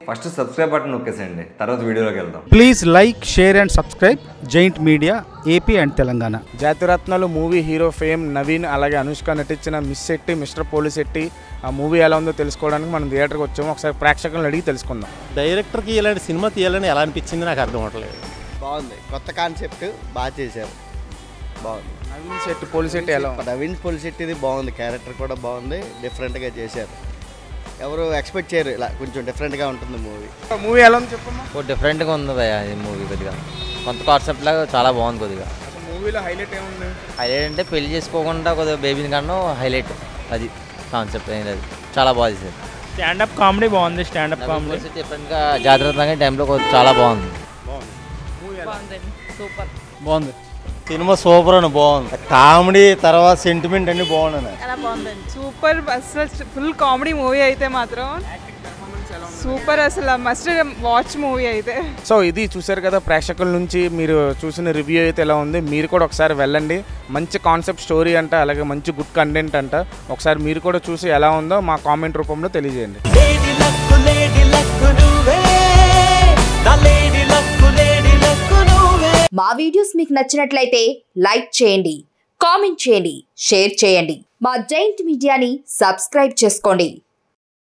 First subscribe button నొక్కేసేయండి తర్వాత వీడియోలోకి వెళ్దాం please like share and subscribe giant media AP and Telangana Jathiratnalu movie hero fame Naveen అలాగే అనుష్క నటించిన miss Shetty mister Polishetty ఆ మూవీ ఎలా ఉందో తెలుసుకోవడానికి మనం థియేటర్కి వచ్చాము ఒకసారి ప్రేక్షకులను అడిగి తెలుసుకుందాం డైరెక్టర్కి ఇలాంటి సినిమా తీయాలని ఎలా అనిపించింది నాకు అర్థం అవట్లేదు బాగుంది కొత్త కాన్సెప్ట్ బాగా చేశారు బాగుంది నవీన్ శెట్టి పోలీస్ శెట్టి ఎలా ఉంది? నవీన్ పొలిశెట్టిది బాగుంది క్యారెక్టర్ కూడా బాగుంది డిఫరెంట్గా చేశారు ఎవరు ఎక్స్పెక్ట్ చేయరు ఇలా కొంచెం డిఫరెంట్గా ఉంటుంది మూవీ మూవీ ఎలా ఉంది చెప్పమ్మా ఓ డిఫరెంట్గా ఉంది భయ్యా ఈ మూవీ కొద్దిగా కొంత కాన్సెప్ట్ లాగా చాలా బాగుంది కొద్దిగా అసలు మూవీలో హైలైట్ ఏముంది హైలైట్ అంటే పెళ్లి చేసుకోకుండా కొద్దిగా బేబీని కన్నా హైలైట్ అది కాన్సెప్ట్ అనేది అది చాలా బాగా చేశారు స్టాండప్ కామెడీ బాగుంది స్టాండప్ కామెడీ డిఫరెంట్గా జాగ్రత్తగా టైంలో చాలా బాగుంది బాగుంది సినిమా సూపర్ అని బాగుంది కామెడీ తర్వాత సెంటిమెంట్ అన్ని బాగున్నాయి చాలా బాగుందండి సూపర్ అసలు ఫుల్ కామెడీ మూవీ అయితే మాత్రం సూపర్ అసలు మస్ట్ వాచ్ మూవీ అయితే సో ఇది చూశారు కదా ప్రేక్షకుల నుంచి మీరు చూసిన రివ్యూ అయితే ఎలా ఉంది మీరు కూడా ఒకసారి వెళ్ళండి మంచి కాన్సెప్ట్ స్టోరీ అంట అలాగే మంచి గుడ్ కంటెంట్ అంట ఒకసారి మీరు కూడా చూసి ఎలా ఉందో మా కామెంట్ రూపంలో తెలియజేయండి మా వీడియోస్ మీకు నచ్చినట్లయితే లైక్ చేయండి కామెంట్ చేయండి షేర్ చేయండి మా జైంట్ మీడియాని సబ్స్క్రైబ్ చేసుకోండి